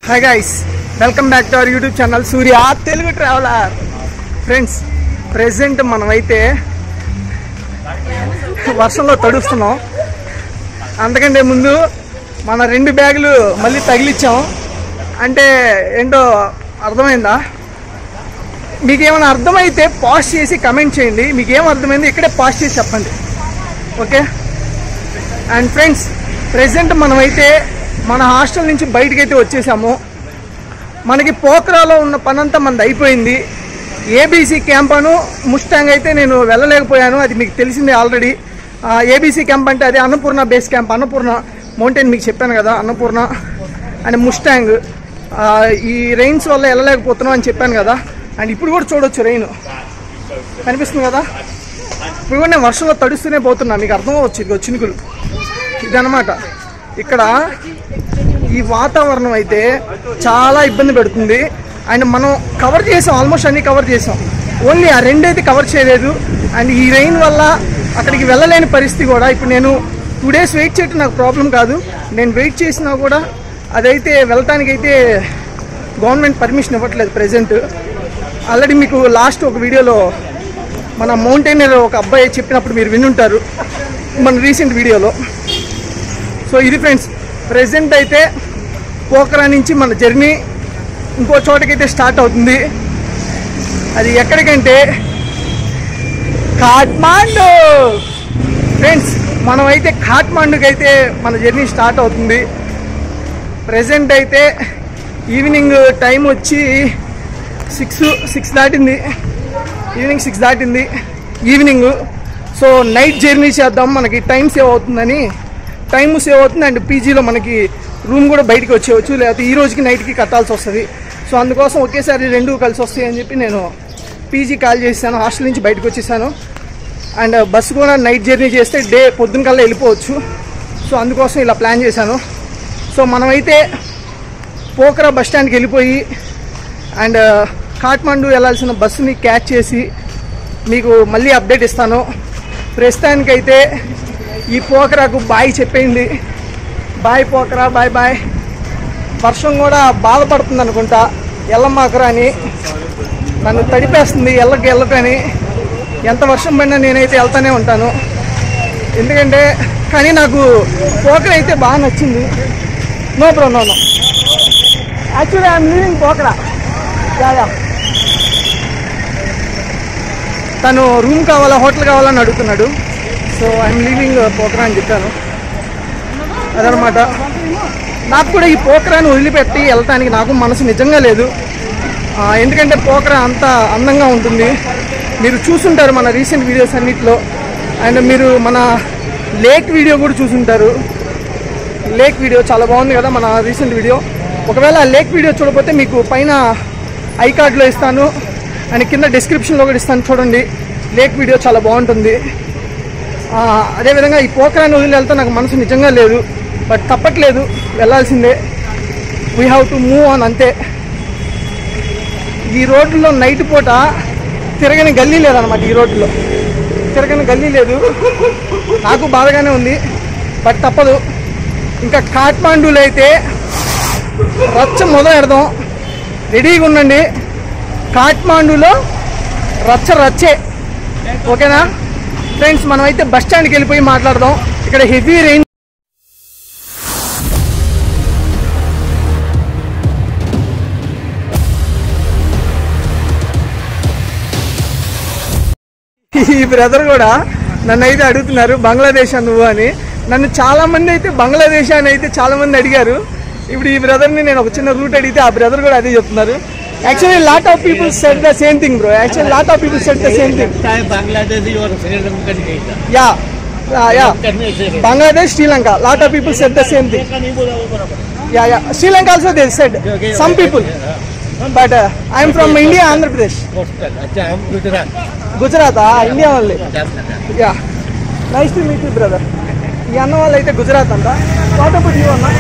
Hi guys welcome back to our YouTube channel Surya Telugu traveller friends present మనమైతే వర్షంలో తడుస్తున్నాం అంతకంటే ముందు మన రెండు బ్యాగులు మళ్ళీ తగిలిచ్చాం అంటే ఏంటో అర్థమైందా మీకు ఏమైనా అర్థమైతే పాస్ చేసి కమెంట్ చేయండి మీకు ఏం అర్థమైంది ఇక్కడే పాస్ చేసి చెప్పండి ఓకే అండ్ ఫ్రెండ్స్ ప్రెసెంట్ మనమైతే మన హాస్టల్ నుంచి బయటకు అయితే వచ్చేసాము మనకి పోఖరాలో ఉన్న పనంతా మనది అయిపోయింది ఏబీసీ క్యాంప్ అను ముస్టాంగ్ అయితే నేను వెళ్ళలేకపోయాను అది మీకు తెలిసిందే ఆల్రెడీ ఏబీసీ క్యాంప్ అంటే అదే Annapurna base camp Annapurna mountain మీకు చెప్పాను కదా అన్నపూర్ణ అండ్ ముస్టాంగ్ ఆ, ఈ రెయిన్స్ వల్ల వెళ్ళలేకపోతున్నాం అని చెప్పాను కదా అండ్ ఇప్పుడు కూడా చూడొచ్చు రెయిన్ కనిపిస్తుంది కదా ఇప్పుడు కూడా నేను వర్షంలో తడుస్తూనే పోతున్నా మీకు అర్థం అవ్వచ్చు ఇదిగో చినుకులు ఇదనమాట ఇక్కడ ఈ వాతావరణం అయితే చాలా ఇబ్బంది పెడుతుంది అండ్ మనం కవర్ చేసాం ఆల్మోస్ట్ అన్ని కవర్ చేసాం ఓన్లీ ఆ రెండు అయితే కవర్ చేయలేదు అండ్ ఈ రెయిన్ వల్ల అక్కడికి వెళ్ళలేని పరిస్థితి కూడా ఇప్పుడు నేను టూ డేస్ వెయిట్ చేయటం నాకు ప్రాబ్లం కాదు నేను వెయిట్ చేసినా కూడా అదైతే వెళ్ళటానికైతే గవర్నమెంట్ పర్మిషన్ ఇవ్వట్లేదు ప్రజెంట్ ఆల్రెడీ మీకు లాస్ట్ ఒక వీడియోలో మన మౌంటైనర్ ఒక అబ్బాయి చెప్పినప్పుడు మీరు వినుంటారు మన రీసెంట్ వీడియోలో సో ఇది ఫ్రెండ్స్ ప్రెసెంట్ అయితే పోఖరా నుంచి మన జర్నీ ఇంకో చోటకైతే స్టార్ట్ అవుతుంది అది ఎక్కడికంటే కాట్మాండు ఫ్రెండ్స్ మనం అయితే కాట్మాండుకి అయితే మన జర్నీ స్టార్ట్ అవుతుంది ప్రెసెంట్ అయితే ఈవినింగ్ టైం వచ్చి సిక్స్ సిక్స్ దాటింది ఈవినింగ్ సిక్స్ దాటింది ఈవినింగ్ సో నైట్ జర్నీ చేద్దాం మనకి టైం సేవ్ అవుతుందని టైం సేవ్ అవుతుంది అండ్ పీజీలో మనకి రూమ్ కూడా బయటికి వచ్చేయచ్చు లేకపోతే ఈ రోజుకి నైట్కి కట్టాల్సి వస్తుంది సో అందుకోసం ఒకేసారి రెండు కలిసి వస్తాయి అని చెప్పి నేను పీజీ కాల్ చేశాను హాస్టల్ నుంచి బయటకు వచ్చేసాను అండ్ బస్సు కూడా నైట్ జర్నీ చేస్తే డే పొద్దున కల్లా వెళ్ళిపోవచ్చు సో అందుకోసం ఇలా ప్లాన్ చేశాను సో మనమైతే పోకరా బస్ స్టాండ్కి వెళ్ళిపోయి అండ్ కాట్మండు వెళ్ళాల్సిన బస్సుని క్యాచ్ చేసి మీకు మళ్ళీ అప్డేట్ ఇస్తాను ప్రస్తుతానికైతే ఈ పోకరాకు బాయ్ చెప్పేయండి బాయ్ పోకరా బాయ్ బాయ్ వర్షం కూడా బాధపడుతుంది అనుకుంటా ఎల్లమాకరా అని నన్ను తడిపేస్తుంది ఎల్లకి ఎల్లకని ఎంత వర్షం పడినా నేనైతే వెళ్తానే ఉంటాను ఎందుకంటే కానీ నాకు పోకరా అయితే బాగా నచ్చింది no bro no no actually I'm leaving Pokhara yeah yeah తను రూమ్ కావాలా హోటల్ కావాలని అడుగుతున్నాడు సో ఐఎమ్ లీవింగ్ పోకరా అని చెప్పాను అదనమాట నాకు కూడా ఈ పోకరాని వదిలిపెట్టి వెళ్తానికి నాకు మనసు నిజంగా లేదు ఆ, ఎందుకంటే పోకరా అంత అందంగా ఉంటుంది మీరు చూసుంటారు మన రీసెంట్ వీడియోస్ అన్నిటిలో అండ్ మీరు మన లేక్ వీడియో కూడా చూసుంటారు లేక్ వీడియో చాలా బాగుంది కదా మన రీసెంట్ వీడియో ఒకవేళ ఆ లేక్ వీడియో చూడకపోతే మీకు పైన ఐ కార్డ్లో ఇస్తాను అండ్ కింద డిస్క్రిప్షన్లో కూడా ఇస్తాను చూడండి లేక్ వీడియో చాలా బాగుంటుంది ఆ, అదేవిధంగా ఈ పోకరాన్ని వదిలి వెళ్తే నాకు మనసు నిజంగా లేదు బట్ తప్పట్లేదు వెళ్ళాల్సిందే we have to move on అంతే ఈ రోడ్లో నైట్ పూట తిరగని గల్లీ లేదనమాట ఈ రోడ్లో తిరగని గల్లీ లేదు నాకు బాధగానే ఉంది బట్ తప్పదు ఇంకా కాట్మాండూలో అయితే రచ్చ మొదలు పెడదాం రెడీగా ఉండండి కాట్మాండూలో రచ్చ రచ్చే ఓకేనా ఫ్రెండ్స్ మనం అయితే బస్ స్టాండ్కి వెళ్ళిపోయి మాట్లాడదాం ఇక్కడ హెవీ రెయిన్ ఈ బ్రదర్ కూడా నన్ను అయితే అడుగుతున్నారు బంగ్లాదేశ్ నువ్వు అని నన్ను చాలా మంది అయితే బంగ్లాదేశ్ అని అయితే చాలా మంది అడిగారు ఇప్పుడు ఈ బ్రదర్ని నేను ఒక చిన్న రూట్ అడిగితే ఆ బ్రదర్ కూడా అదే చెప్తున్నారు actually lot of people said the same thing bro actually lot of people said the same thing चाहे बांग्लादेशी और श्रीलंकन के था యా యా करने से Bangladesh Sri Lanka lot of people said the same thing का नहीं बोला वो बराबर yeah yeah Sri Lanka also they said some people but I'm from India Andhra Pradesh postal अच्छा हम Gujarat Gujarat India only Jamnagar yeah nice to meet you brother ఈ అన్న వాళ్ళు అయితే గుజరాత్ అంట వాట్ అబౌట్ యూ అన్న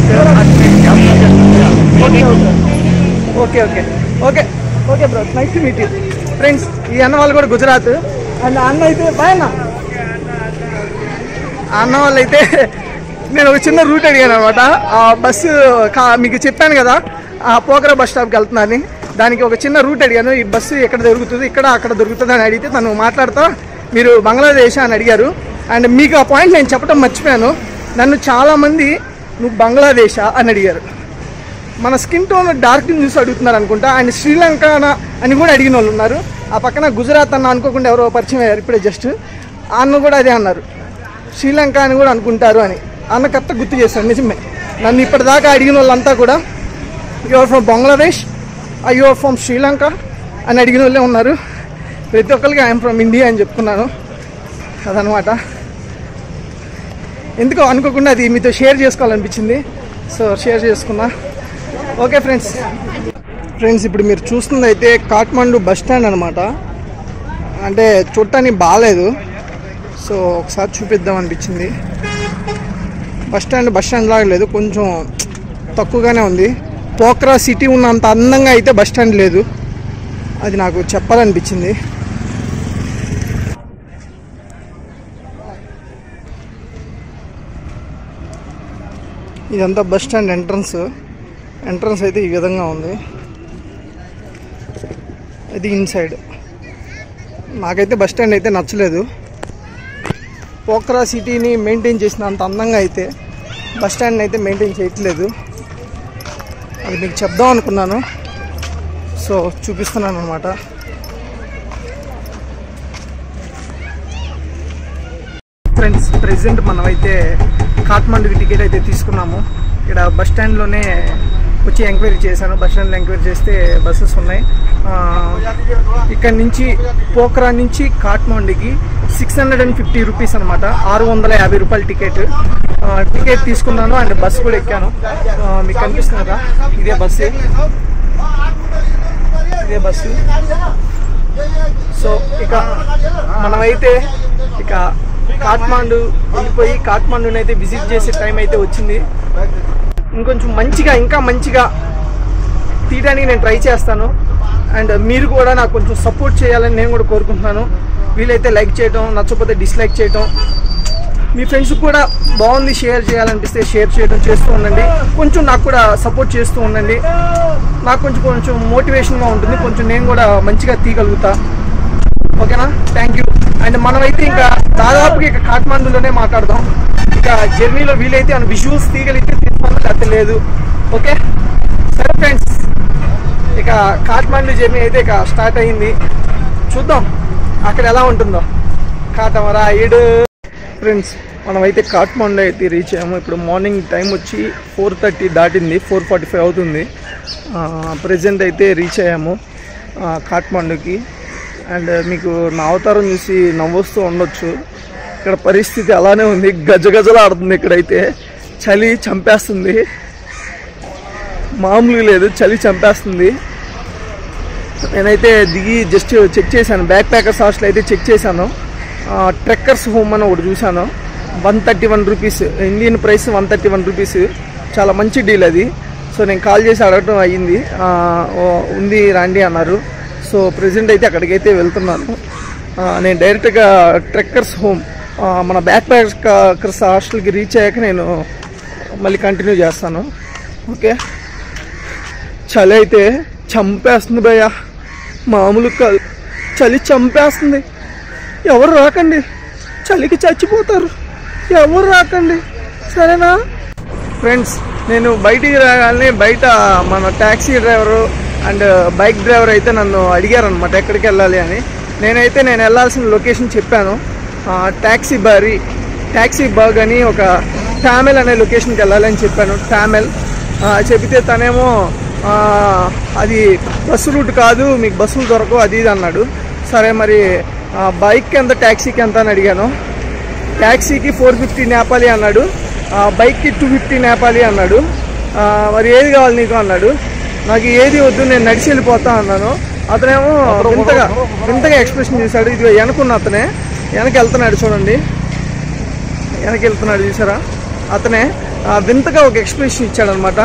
okay okay okay okay bro nice to meet you friends ఈ అన్న వాళ్ళు కూడా గుజరాత్ అండ్ అన్న అయితే బాయ్ అన్న ఆ అన్న వాళ్ళు అయితే నేను ఒక చిన్న రూట్ అడిగాను అనమాట ఆ బస్సు కా- మీకు చెప్పాను కదా ఆ పోకరా బస్ స్టాప్కి వెళ్తున్నాను దానికి ఒక చిన్న రూట్ అడిగాను ఈ బస్సు ఎక్కడ దొరుకుతుంది ఇక్కడ అక్కడ దొరుకుతుంది అని అడిగితే తను మాట్లాడుతా మీరు బంగ్లాదేశ్ అని అడిగారు అండ్ మీకు ఆ పాయింట్ నేను చెప్పడం మర్చిపోయాను నన్ను చాలామంది నువ్వు బంగ్లాదేశా అని అడిగారు మన స్కిన్ టోన్ డార్క్ చూసి అడుగుతున్నారు అనుకుంటా అండ్ శ్రీలంక అని కూడా అడిగిన వాళ్ళు ఉన్నారు ఆ పక్కన గుజరాత్ అన్న అనుకోకుండా ఎవరో పరిచయం అయ్యారు ఇప్పుడే జస్ట్ అన్న కూడా అదే అన్నారు శ్రీలంక అని కూడా అనుకుంటారు అని అన్న కరెక్ట్ గుర్తు చేశారు నిజమే నన్ను ఇప్పటిదాకా అడిగిన వాళ్ళంతా కూడా you're from Bangladesh I you're from Sri Lanka అని అడిగిన వాళ్ళే ఉన్నారు ప్రతి ఒక్కరికి ఐఎమ్ ఫ్రమ్ ఇండియా అని చెప్తున్నాను అదనమాట ఎందుకో అనుకోకుండా అది మీతో షేర్ చేసుకోవాలనిపించింది సో షేర్ చేసుకున్నా ఓకే ఫ్రెండ్స్ ఫ్రెండ్స్ ఇప్పుడు మీరు చూస్తుంది అయితే కాఠ్మండు బస్ స్టాండ్ అనమాట అంటే చూడటానికి బాగాలేదు సో ఒకసారి చూపిద్దాం అనిపించింది బస్ స్టాండ్ బస్ స్టాండ్ లాగా లేదు కొంచెం తక్కువగానే ఉంది పోక్రా సిటీ ఉన్నంత అందంగా అయితే బస్ స్టాండ్ లేదు అది నాకు చెప్పాలనిపించింది ఇదంతా బస్ స్టాండ్ ఎంట్రన్స్ ఎంట్రన్స్ అయితే ఈ విధంగా ఉంది ఇది ఇన్సైడ్ నాకైతే బస్ స్టాండ్ అయితే నచ్చలేదు పోక్రా సిటీని మెయింటైన్ చేసినంత అందంగా అయితే బస్ స్టాండ్ అయితే మెయింటైన్ చేయట్లేదు అది మీకు చెప్దాం అనుకున్నాను సో చూపిస్తున్నాను అనమాట ఫ్రెండ్స్ ప్రెసెంట్ మనమైతే కాఠ్మండుకి టికెట్ అయితే తీసుకున్నాము ఇక్కడ బస్ స్టాండ్లోనే వచ్చి ఎంక్వైరీ చేశాను బస్ స్టాండ్లో ఎంక్వైరీ చేస్తే బస్సెస్ ఉన్నాయి ఆ, ఇక్కడ నుంచి పోఖ్రా నుంచి కాఠ్మండుకి six hundred and fifty rupees అనమాట ఆరు వందల యాభై రూపాయల టికెట్ ఆ, టికెట్ తీసుకున్నాను అండ్ బస్సు కూడా ఎక్కాను ఆ, మీకు కనిపిస్తుంది కదా ఇదే బస్సు ఇదే బస్సు సో ఇక మనమైతే ఇక కాఠ్మాండు వెళ్ళిపోయి కాఠ్మాండుని అయితే విజిట్ చేసే టైం అయితే వచ్చింది ఇంకొంచెం మంచిగా ఇంకా మంచిగా తీయడానికి నేను ట్రై చేస్తాను అండ్ మీరు కూడా నాకు కొంచెం సపోర్ట్ చేయాలని నేను కూడా కోరుకుంటున్నాను వీలైతే లైక్ చేయడం నచ్చకపోతే డిస్లైక్ చేయడం మీ ఫ్రెండ్స్కి కూడా బాగుంది షేర్ చేయాలనిపిస్తే షేర్ చేయడం చేస్తూ ఉండండి కొంచెం నాకు కూడా సపోర్ట్ చేస్తూ ఉండండి నాకు కొంచెం కొంచెం మోటివేషన్గా ఉంటుంది కొంచెం నేను కూడా మంచిగా తీయగలుగుతా ఓకేనా థ్యాంక్ యూ అండ్ మనమైతే ఇంకా దాదాపుగా ఇక కాఠ్మాండులోనే మాట్లాడదాం ఇక జర్నీలో వీలైతే అని విజువల్స్ తీయగలిగితే తీసుకోవాలి లేకపోతే లేదు ఓకే సరే ఫ్రెండ్స్ ఇక కాఠ్మాండు జర్నీ అయితే ఇక స్టార్ట్ అయింది చూద్దాం అక్కడ ఎలా ఉంటుందో కాటమరా ఏడు ఫ్రెండ్స్ మనమైతే కాఠ్మాండు అయితే రీచ్ అయ్యాము ఇప్పుడు మార్నింగ్ టైం వచ్చి ఫోర్ థర్టీ దాటింది ఫోర్ ఫార్టీ ఫైవ్ అవుతుంది ప్రజెంట్ అయితే రీచ్ అయ్యాము ఆ, కాఠ్మాండుకి అండ్ మీకు నా అవతారం చూసి నవ్వొస్తూ ఉండొచ్చు ఇక్కడ పరిస్థితి అలానే ఉంది గజగజలు ఆడుతుంది ఇక్కడైతే చలి చంపేస్తుంది మామూలుగా లేదు చలి చంపేస్తుంది నేనైతే దిగి జస్ట్ చెక్ చేశాను బ్యాక్ ప్యాకర్స్ హాస్టల్ అయితే చెక్ చేశాను ట్రెక్కర్స్ హోమ్ అని ఒకటి చూశాను one thirty one rupees Indian price one thirty one rupees చాలా మంచి డీల్ అది సో నేను కాల్ చేసి అడగటం అయ్యింది ఆ, ఓ, ఉంది రండి అన్నారు సో ప్రజెంట్ అయితే అక్కడికైతే వెళ్తున్నాను ఆ, నేను డైరెక్ట్గా ట్రెక్కర్స్ హోమ్ ఆ, మన బ్యాక్ ప్యాకర్స్ హాస్టల్కి రీచ్ అయ్యాక నేను మళ్ళీ కంటిన్యూ చేస్తాను ఓకే చలి అయితే చంపేస్తుంది భయ్య మామూలు కాదు చలి చంపేస్తుంది ఎవరు రాకండి చలికి చచ్చిపోతారు ఎవరు రాకండి సరేనా ఫ్రెండ్స్ నేను బయటికి రాగానే బయట మన taxi driver and bike driver అయితే నన్ను అడిగారనమాట ఎక్కడికి వెళ్ళాలి అని నేనైతే నేను వెళ్ళాల్సిన లొకేషన్ చెప్పాను ఆ, ట్యాక్సీ బారి ట్యాక్సీ బాగ్ అని ఒక టామెల్ అనే లొకేషన్కి వెళ్ళాలి అని చెప్పాను టామెల్ ఆ, చెబితే తనేమో ఆ, అది బస్సు రూట్ కాదు మీకు బస్సులు దొరకవు అది ఇది అన్నాడు సరే మరి ఆ, బైక్కి ఎంత ట్యాక్సీకి ఎంత అని అడిగాను ట్యాక్సీకి ఫోర్ ఫిఫ్టీ నేపాలి అన్నాడు ఆ, బైక్కి టూ ఫిఫ్టీ నేపాలి అన్నాడు ఆ, మరి ఏది కావాలి నీకు అన్నాడు నాకు ఏది వద్దు నేను నడిచి వెళ్ళిపోతా అన్నాను అతనేమో వింతగా వింతగా ఎక్స్ప్రెషన్ చేశాడు ఇది వెనకున్న అతనే వెనక వెళ్తున్నాడు చూడండి వెనక వెళ్తున్నాడు చూసారా అతనే ఆ, వింతగా ఒక ఎక్స్ప్రెషన్ ఇచ్చాడు అనమాట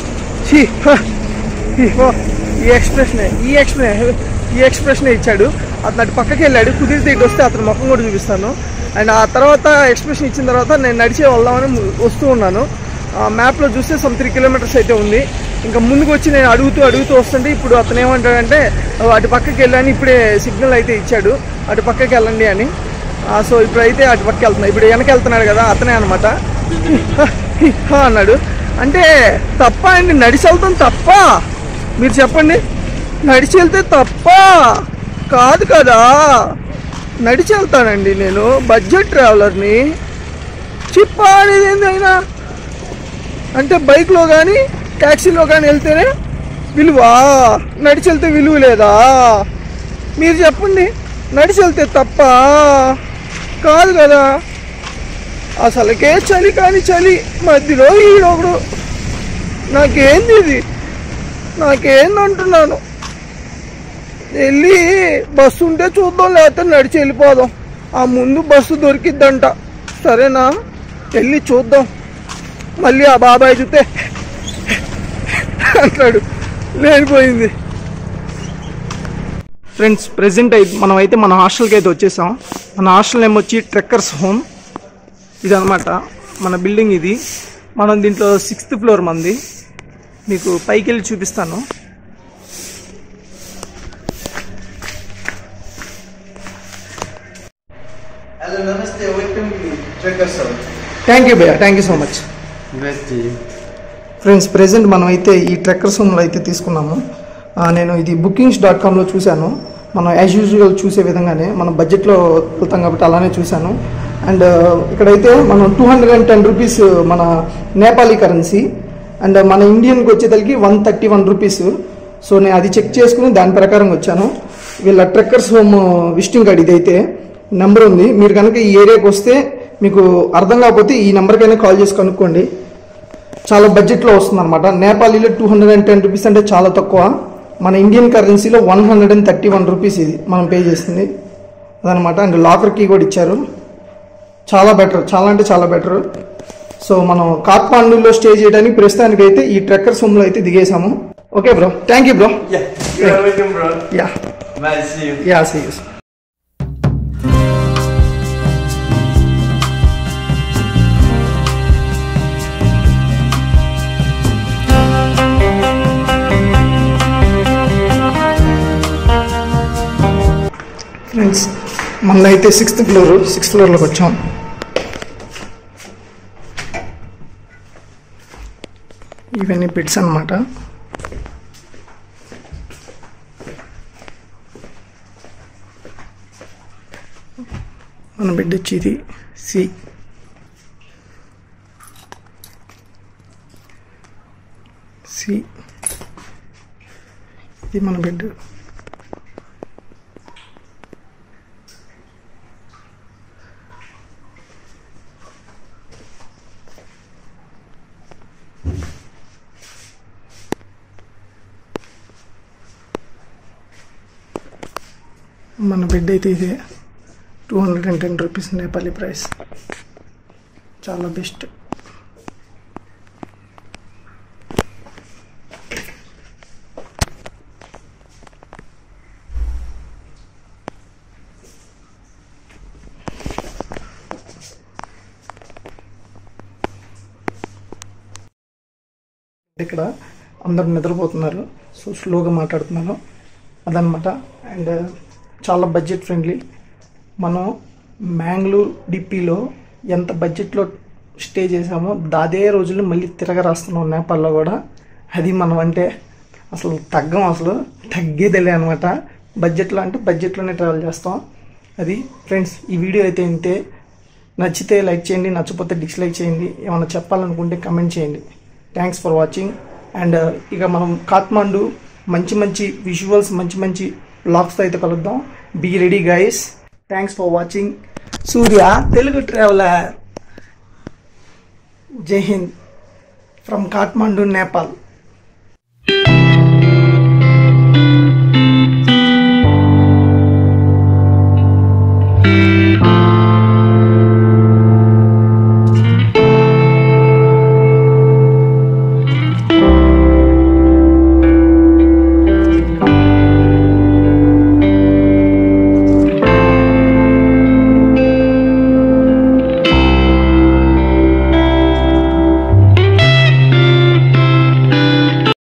ఈ ఎక్స్ప్రెషన్ ఈ ఎక్స్ప్రెషన్ ఈ ఎక్స్ప్రెషన్ ఇచ్చాడు అతను అటు పక్కకి వెళ్ళాడు కుదిరితే ఇటు వస్తే అతని ముఖం కూడా చూపిస్తాను అండ్ ఆ తర్వాత ఎక్స్ప్రెషన్ ఇచ్చిన తర్వాత నేను నడిచే వెళ్దామని ము- వస్తూ ఉన్నాను మ్యాప్లో చూస్తే సమ్ త్రీ కిలోమీటర్స్ అయితే ఉంది ఇంకా ముందుకు వచ్చి నేను అడుగుతూ అడుగుతూ వస్తుంటే ఇప్పుడు అతను ఏమంటాడంటే "ఓ, అటు పక్కకి వెళ్ళని ఇప్పుడే సిగ్నల్ అయితే ఇచ్చాడు అటు పక్కకి వెళ్ళండి అని ఆ, సో ఇప్పుడైతే అటు పక్కకి వెళ్తున్నా ఇప్పుడు వెనక వెళ్తున్నాడు కదా అతనే అనమాట అన్నాడు అంటే తప్ప అండి నడిచి వెళ్తాం తప్ప మీరు చెప్పండి నడిచి వెళ్తే తప్ప కాదు కదా నడిచి వెళ్తానండి నేను బడ్జెట్ ట్రావెలర్ని చిప్పా అనేది ఏందైనా అంటే బైక్లో కానీ ట్యాక్సీలో కానీ వెళ్తేనే విలువ నడిచి వెళ్తే విలువ లేదా మీరు చెప్పండి నడిచి వెళ్తే తప్ప కాదు కదా అసలుకే చలి కానీ చలి మధ్యలో ఈడొకడు నాకేంది ఇది నాకేంది అంటున్నాను వెళ్ళి బస్సు ఉంటే చూద్దాం లేకపోతే నడిచి వెళ్ళిపోదాం ఆ ముందు బస్సు దొరికిద్దంట సరేనా వెళ్ళి చూద్దాం మళ్ళీ ఆ బాబాయ్ చూస్తే అంటాడు లేనిపోయింది ఫ్రెండ్స్ ప్రెసెంట్ అయితే మనం అయితే మన హాస్టల్కి అయితే వచ్చేసాం మన హాస్టల్ నేమ్ వచ్చి ట్రెక్కర్స్ హోమ్ ఇదనమాట మన బిల్డింగ్ ఇది మనం దీంట్లో సిక్స్త్ ఫ్లోర్ మంది మీకు పైకి వెళ్ళి చూపిస్తాను Hello, Namaste. Welcome to Trekker Sound. Thank you భయ్యా thank you so much Best to you. Friends present మనం అయితే ఈ ట్రెక్కర్స్ హోమ్లో అయితే తీసుకున్నాము ఆ, నేను ఇది బుకింగ్స్ డాట్ కామ్లో చూశాను మనం యాజ్ యూజువల్ చూసే విధంగానే మనం బడ్జెట్లో వెళ్తాం కాబట్టి అలానే చూశాను అండ్ ఇక్కడైతే మనం two hundred and ten rupees మన నేపాలీ కరెన్సీ అండ్ మన ఇండియన్కి వచ్చేసరికి one thirty one rupees so నేను అది చెక్ చేసుకుని దాని ప్రకారం వచ్చాను వీళ్ళ ట్రెక్కర్స్ హోమ్ విజిటింగ్ కార్డ్ ఇదైతే నెంబర్ ఉంది మీరు కనుక ఈ ఏరియాకి వస్తే మీకు అర్థం కాకపోతే ఈ నెంబర్కైనా కాల్ చేసి కనుక్కోండి చాలా బడ్జెట్లో వస్తుంది అనమాట నేపాలీలో two hundred and ten rupees అంటే చాలా తక్కువ మన ఇండియన్ కరెన్సీలో one hundred and thirty one rupees ఇది మనం పే చేసింది అదనమాట అండ్ లాకర్ కీ కూడా ఇచ్చారు చాలా బెటర్ చాలా అంటే చాలా బెటర్ సో మనం కాట్మాండూలో స్టే చేయడానికి ప్రస్తుతానికి అయితే ఈ ట్రెక్కర్ సొమ్లో అయితే దిగేసాము okay bro thank you bro Yeah, you are welcome, bro. Yeah Bye, see you. Yeah see friends మనదైతే సిక్స్త్ ఫ్లోర్ సిక్స్త్ ఫ్లోర్లోకి వచ్చాం ఇవన్నీ పిట్స్ అన్నమాట మన బిడ్డ వచ్చి ఇది సి సి ఇది మన బిడ్డ మన బిడ్డ అయితే ఇదే two hundred and ten rupees Nepali price చాలా బెస్ట్ ఇక్కడ అందరు నిద్రపోతున్నారు సో స్లోగా మాట్లాడుతున్నాను అదనమాట అండ్ చాలా బడ్జెట్ ఫ్రెండ్లీ మనం మ్యాంగ్లూర్ డిప్పిలో ఎంత బడ్జెట్లో స్టే చేసామో అదే రోజుల్లో మళ్ళీ తిరగ రాస్తున్నాం నేపాల్లో కూడా అది మనం అంటే అసలు తగ్గం అసలు తగ్గేదేలే అనమాట బడ్జెట్లో అంటే బడ్జెట్లోనే ట్రావెల్ చేస్తాం అది ఫ్రెండ్స్ ఈ వీడియో అయితే ఇంతే నచ్చితే లైక్ చేయండి నచ్చకపోతే డిస్లైక్ చేయండి ఏమైనా చెప్పాలనుకుంటే కమెంట్ చేయండి థ్యాంక్స్ ఫర్ వాచింగ్ అండ్ ఇక మనం కాట్మాండు మంచి మంచి విజువల్స్ మంచి మంచి బ్లాగ్స్తో అయితే కలుద్దాం be ready guys thanks for watching Surya Telugu traveller జై హింద్ ఫ్రమ్ కాట్మాండు నేపాల్